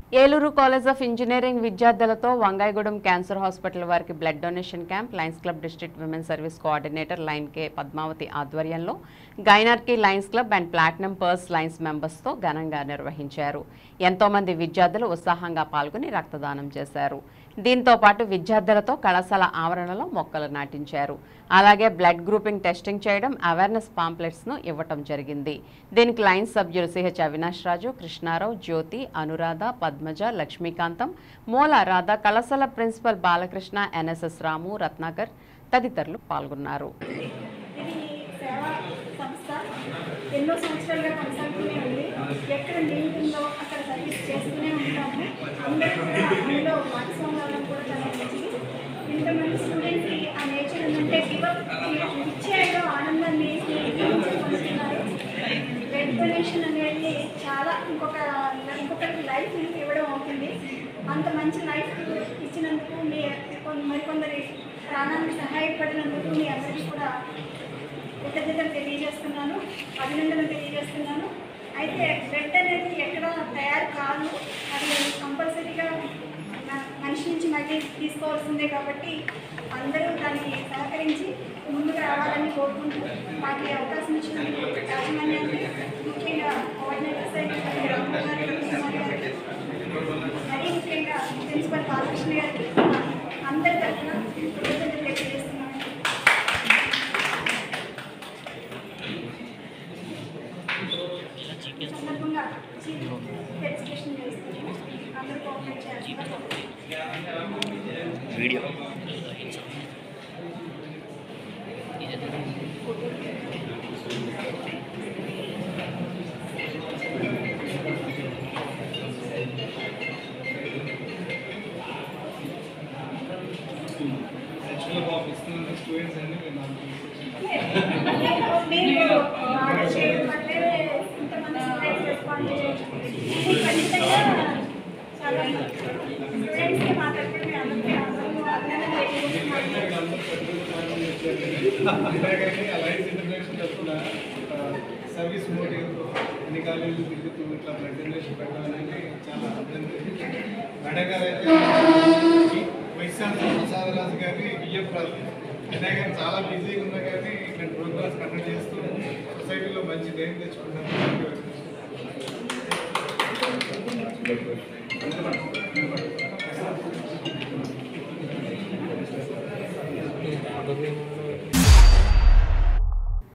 Eluru college of engineering విద్యార్థులతో Vangayagudem cancer hospital వారికి blood donation camp lions club district women service coordinator lion K Padmavathi ఆధ్వర్యంలో గైనర్కీ lions club and platinum purse lions మెంబర్స్తో ఘనంగా నిర్వహించారు ఎంతో మంది విద్యార్థులు ఉత్సాహంగా పాల్గొని రక్తదానం చేశారు దీంతో పాటు విద్యార్థులతో కళాశాల ఆవరణలో మొక్కలు నాటించారు అలాగే బ్లడ్ గ్రూపింగ్ టెస్టింగ్ చేయడం అవేర్నెస్ పాంప్లెట్స్ ను ఇవ్వటం జరిగింది దీనికి లైన్స్ సభ్యులు సిహెచ్ అవినాష్ రాజు కృష్ణారావు జ్యోతి అనురాధ పద్మజ లక్ష్మీకాంతం మూల రాధ కళాశాల ప్రిన్సిపల్ బాలకృష్ణ ఎన్ఎస్ఎస్ రాము రత్నాకర్ తదితరులు పాల్గొన్నారు ఇది సేవా సంస్థ ఎన్నో సంవత్సరాలుగా కొనసాగుతూనే ఉంది ఎక్కడ నీడ్ ఉందో అక్కడ సర్వీస్ చేస్తూనే ఉంటాము అందరూ కూడా అందులో భాగస్వామ్యం అవ్వడం కూడా చాలా మంచిది ఇంతమంది స్టూడెంట్స్కి ఆ నేచర్ ఉందంటే గివప్ ఇచ్చేయడం ఆనందాన్ని పంచుతున్నారు బ్లడ్ డొనేషన్ అనేది చాలా ఇంకొక ఇంకొకరికి లైఫ్ ఇవ్వడం అవుతుంది అంత మంచి లైఫ్ ఇచ్చినందుకు మీ కొన్- మరికొందరి ప్రాణానికి సహాయపడినందుకు మీ అందరికీ కూడా కృతజ్ఞతలు తెలియజేస్తున్నాను అభినందనలు తెలియజేస్తున్నాను అయితే బ్లడ్ అనేది ఎక్కడ తయారు కాదు అది కంపల్సరీగా మ- మనిషి నుంచి మళ్ళీ తీసుకోవాల్సిందే కాబట్టి అందరూ దానికి సహకరించి ముందుకు రావాలని కోరుకుంటూ మాకు ఈ అవకాశం ఇచ్చినందుకు యాజమాన్యానికి ముఖ్యంగా కోఆర్డినేటర్స్ అయినటువంటి రామకుమార్ గారికి, కుమార్ గారికి, మరీ ముఖ్యంగా ప్రిన్సిపల్ బాలకృష్ణ గారికి అందరి తరఫున కృతజ్ఞతలు తెలియజేస్తున్నాను ఈ సందర్భంగా చీఫ్ ఎడ్యుకేషన్ చేస్తున్నాను అందరూ కోఆపరేట్ చేస్తున్నారు యాక్చువల్గా బాబు ఇస్తున్న స్టూడెంట్స్ అన్ని నేను నాకు మీరు బాగా చేయడం వల్లే ఇంతమంది స్టూడెంట్స్ రెస్పాండ్ చేయొచ్చు ఇది ఖచ్చితంగా చాలా స్టూడెంట్స్కి మా తరఫున మేము అందరికీ అందరూ అభినందనలు తెలియజేస్తున్నాము అలాగే అలయన్స్ ఇంటర్నేషనల్ తరఫున సర్వీస్ మోటివ్ అన్ని కాలేజీలు తిరుగుతూ ఇట్లా బ్లడ్ డొనేషన్ పెట్టాలని చాలా అభినందన మేడం గారు అయితే వైస్ ఛాన్సలర్ ప్రసాదరాజు గారి బిఎఫ్ రాజు అయినా కానీ చాలా బిజీగా ఉన్నా కానీ ఇక్కడ ప్రోగ్రామ్స్ కండక్ట్ చేస్తూ సొసైటీలో మంచి నేమ్ తెచ్చుకున్నాను